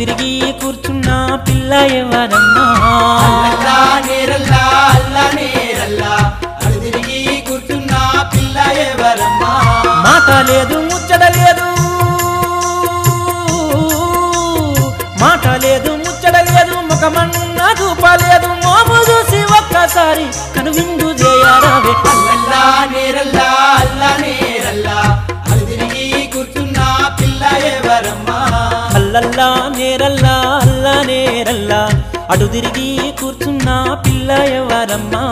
తిరిగి కూర్చున్నా పిల్ల ఎవరమ్మా అల్లల్లా నేరల్లా అల్లా నేరల్లా అడు తిరిగి కూర్చున్న పిల్ల ఎవరమ్మా మాట లేదు ముచ్చట లేదు మాట లేదు ముచ్చట లేదు ముఖమన్నా చూపలేదు మోము చూసి ఒక్కసారి కనువిందు చేయరావే అల్లల్లా నేరల్లా అల్లా నేరల్లా అడు తిరిగి కూర్చున్న పిల్ల ఎవరమ్మా అల్లల్లా నేరల్లా అల్లా నేరల్లా అటు తిరిగి కూర్చున్నా పిల్ల ఎవరమ్మా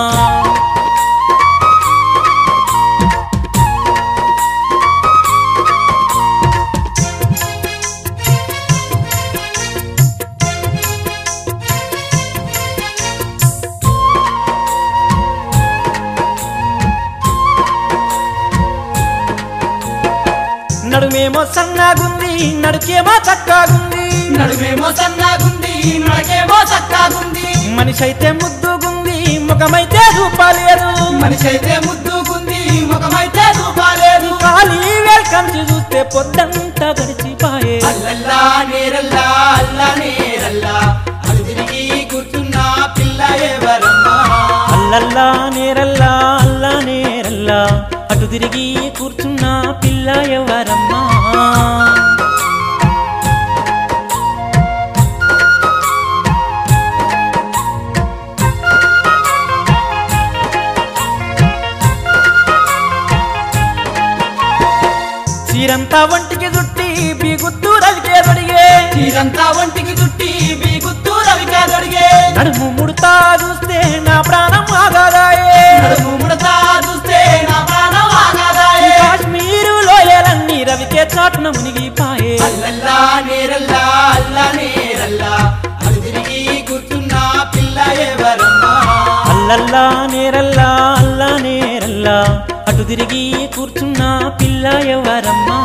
నడుమేమో సన్నాగుంది నడుకేమో చక్కాగుంది నడుమేమో సన్నాగుంది నడకేమో చక్కాగుంది మనిషి అయితే ముద్దుగుంది ముఖమైతే రూపాలేదు మనిషి అయితే ముద్దుకుంది ముఖమైతే రూపాలేదు ఖాళీ వెల్కంచి చూస్తే పొద్దంతా గడిచిపాయే అల్లల్లా నేరల్లా అల్లా నేరల్లా అడు తిరిగి కూర్చున్న పిల్ల ఎవరమ్మా అల్లల్లా నేరల్లా అల్లా నేరల్లా అటు తిరిగి కూర్చున్నా పిల్ల ఎవరమ్మా చీరంతా ఒంటికి చుట్టి బీగుత్తూ రవికే తొడిగే తీరంతా ఒంటికి చుట్టి బీగుత్తూ రవిగా దొడిగే నడుము ముడతా చూస్తే నా ప్రాణం ఆగాదాయే నడుము ముడతా చూస్తే నా ప్రాణం ఆగాదాయే కాశ్మీరు లోయలన్నీ రవికే చాటున మునిగిపాయే అల్లల్లా నేరల్లా అల్లా నేరల్లా అడు తిరిగి కూర్చున్న పిల్ల ఎవరమ్మా అల్లల్లా నేరల్లా అల్లా నేరల్లా అటు తిరిగి కూర్చున్నా పిల్ల ఎవరమ్మా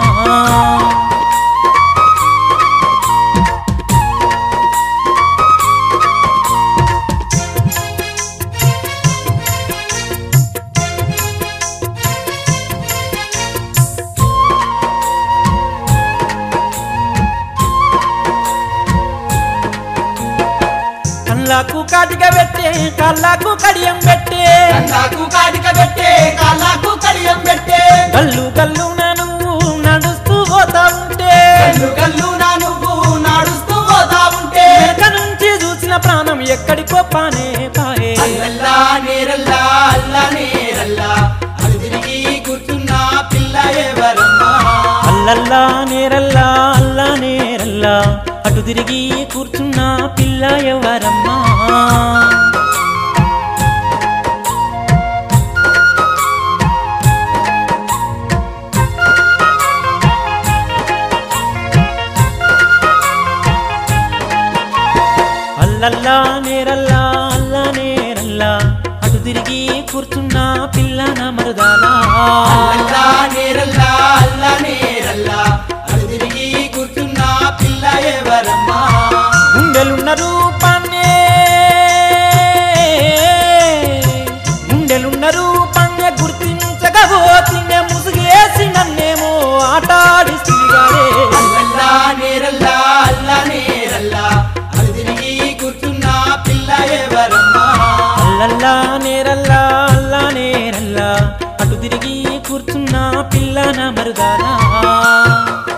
కళ్ళకు కాటిక పెట్టే కళ్ళకు కడియం పెట్టే కందాకు కాటిక పెట్టే కాళ్ళకు కడియం పెట్టే గల్లు గల్లు నువ్వు నడుస్తూ పోతా ఉంటే కల్లు కల్లు నా నువ్వు నాడుస్తూ పోతా ఉంటే వెనక నుంచి చూసిన ప్రాణం ఎక్కడికో పానే పాయే అల్లల్లా నేరల్లా అల్లా నేరల్లా అడు తిరిగి కూర్చున్న పిల్ల ఎవరమ్మా అల్లల్లా నేరల్లా అల్లా నేరల్లా అటు తిరిగి కూర్చున్నా పిల్ల ఎవరమ్మా అల్లల్లా నేరల్లా అల్లా నేరల్లా అటు తిరిగి కూర్చున్నా పిల్ల నా మరుదాలా అల్లా నేరల్లా అల్లా నేరల్లా అడు తిరిగి కూర్చున్న పిల్ల ఎవరమ్మా గుండెలున్న రూపాన్నే గుండెలున్న రూపాన్నే గుర్తించకపోతే ముసుగేసి నన్నేమో ఆటాడిస్తుగానే అల్లల్లా నేరల్లా అల్లా నేరల్లా అడు తిరిగి కూర్చున్న పిల్ల ఎవరమ్మా అల్లల్లా నేరల్లా అల్లా నేరల్లా అటు తిరిగి కూర్చున్నా పిల్ల నా మరుదాలా